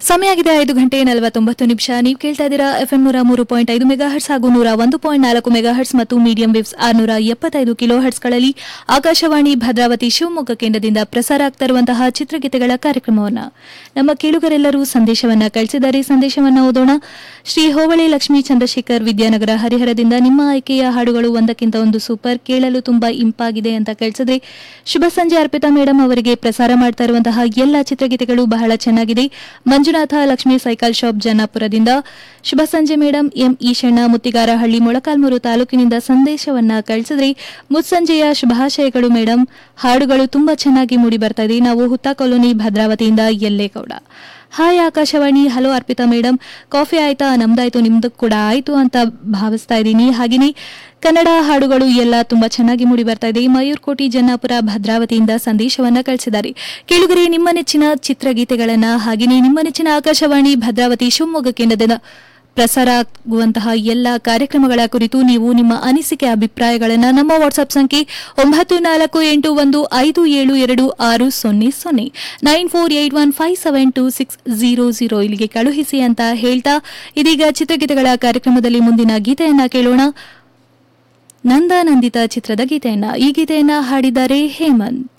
ಸಮಯ ಆಗಿದೆ ಐದು ಗಂಟೆ ನಲವತ್ತೊಂಬತ್ತು ನಿಮಿಷ ನೀವು ಕೇಳ್ತಾ ಇದ್ದೀರಾ ಎಫ್ಎಂ ನೂರ ಮೂರು ಪಾಯಿಂಟ್ ಐದು ಮೆಗಾ ಹರ್ಟ್ಸ್ ಹಾಗೂ ನೂರ ಒಂದು ಪಾಯಿಂಟ್ ನಾಲ್ಕು ಮೆಗಾ ಹರ್ಟ್ಸ್ ಮತ್ತು ಮೀಡಿಯಂ ವೇವ್ಸ್ ಆರುನೂರ ಎಪ್ಪತ್ತೈದು ಕಿಲೋ ಹರ್ಟ್ಸ್ಗಳಲ್ಲಿ ಆಕಾಶವಾಣಿ ಭದ್ರಾವತಿ ಶಿವಮೊಗ್ಗ ಕೇಂದ್ರದಿಂದ ಪ್ರಸಾರ ಆಗ್ತಾ ಇರುವಂತಹ ಚಿತ್ರಗೀತೆಗಳ ಕಾರ್ಯಕ್ರಮವನ್ನು ನಮ್ಮ ಕೇಳುಗರೆಲ್ಲರೂ ಸಂದೇಶವನ್ನ ಕಳಿಸಿದ್ದಾರೆ ಸಂದೇಶವನ್ನ ಓದೋಣ ಶ್ರೀ ಹೋಬಳಿ ಲಕ್ಷ್ಮೀ ಚಂದ್ರಶೇಖರ್ ವಿದ್ಯಾನಗರ ಹರಿಹರದಿಂದ ನಿಮ್ಮ ಆಯ್ಕೆಯ ಹಾಡುಗಳು ಒಂದಕ್ಕಿಂತ ಒಂದು ಸೂಪರ್ ಕೇಳಲು ತುಂಬಾ ಇಂಪಾಗಿದೆ ಅಂತ ಕಳಿಸಿದ್ರೆ ಶುಭ ಸಂಜೆ ಅರ್ಪಿತಾ ಮೇಡಮ್ ಅವರಿಗೆ ಪ್ರಸಾರ ಮಾಡ್ತಾ ಇರುವಂತಹ ಎಲ್ಲ ಚಿತ್ರಗೀತೆಗಳು ಬಹಳ ಚೆನ್ನಾಗಿದೆ ಮಂಜುನಾಥ ಲಕ್ಷ್ಮೀ ಸೈಕಲ್ ಶಾಪ್ ಜನ್ನಾಪುರದಿಂದ ಶುಭ ಸಂಜೆ ಮೇಡಮ್ ಎಂ ಈಶಣ್ಣ ಮುತ್ತಿಗಾರಹಳ್ಳಿ ಮೊಳಕಾಲ್ಮೂರು ತಾಲೂಕಿನಿಂದ ಸಂದೇಶವನ್ನ ಕಳಿಸಿದ್ರೆ ಮುತ್ಸಂಜೆಯ ಶುಭಾಶಯಗಳು ಮೇಡಮ್ ಹಾಡುಗಳು ತುಂಬಾ ಚೆನ್ನಾಗಿ ಮೂಡಿ ಬರ್ತಾ ಇದೆ ನಾವು ಹುತ್ತ ಕಾಲೋನಿ ಭದ್ರಾವತಿಯಿಂದ Yallegowda hi Akashvani hello Arpitha madam coffee ಆಯ್ತಾ ನಮ್ದಾಯ್ತು ನಿಮ್ದು ಕೂಡ ಆಯ್ತು ಅಂತ ಭಾವಿಸ್ತಾ ಇದ್ದೀನಿ ಹಾಗೆಯೇ ಕನ್ನಡ ಹಾಡುಗಳು ಎಲ್ಲ ತುಂಬಾ ಚೆನ್ನಾಗಿ ಮೂಡಿ ಬರ್ತಾ ಇದೆ ಮಯೂರ್ ಕೋಟಿ ಜನ್ನಾಪುರ ಭದ್ರಾವತಿಯಿಂದ ಸಂದೇಶವನ್ನ ಕಳಿಸಿದ್ದಾರೆ ಕೇಳುಗರೆ ನಿಮ್ಮ ನೆಚ್ಚಿನ ಚಿತ್ರಗೀತೆಗಳನ್ನ ಹಾಗೆಯೇ ನಿಮ್ಮ ನೆಚ್ಚಿನ ಆಕಾಶವಾಣಿ ಭದ್ರಾವತಿ ಶಿವಮೊಗ್ಗ ಕೇಂದ್ರದಿಂದ ಪ್ರಸಾರ ಆಗುವಂತಹ ಎಲ್ಲ ಕಾರ್ಯಕ್ರಮಗಳ ಕುರಿತು ನೀವು ನಿಮ್ಮ ಅನಿಸಿಕೆ ಅಭಿಪ್ರಾಯಗಳನ್ನು ನಮ್ಮ ವಾಟ್ಸ್ಆಪ್ ಸಂಖ್ಯೆ ಒಂಬತ್ತು ನಾಲ್ಕು ಎಂಟು ಒಂದು ಐದು ಏಳು ಎರಡು ಆರು ಸೊನ್ನೆ ಸೊನ್ನೆ nine four eight one five seven two six zero zero ಇಲ್ಲಿಗೆ ಕಳುಹಿಸಿ ಅಂತ ಹೇಳ್ತಾ ಇದೀಗ ಚಿತ್ರಗೀತೆಗಳ ಕಾರ್ಯಕ್ರಮದಲ್ಲಿ ಮುಂದಿನ ಗೀತೆಯನ್ನ ಕೇಳೋಣ ನಂದಾನಂದಿತ ಚಿತ್ರದ ಗೀತೆಯನ್ನ ಈ ಗೀತೆಯನ್ನ ಹಾಡಿದ್ದಾರೆ ಹೇಮಂತ್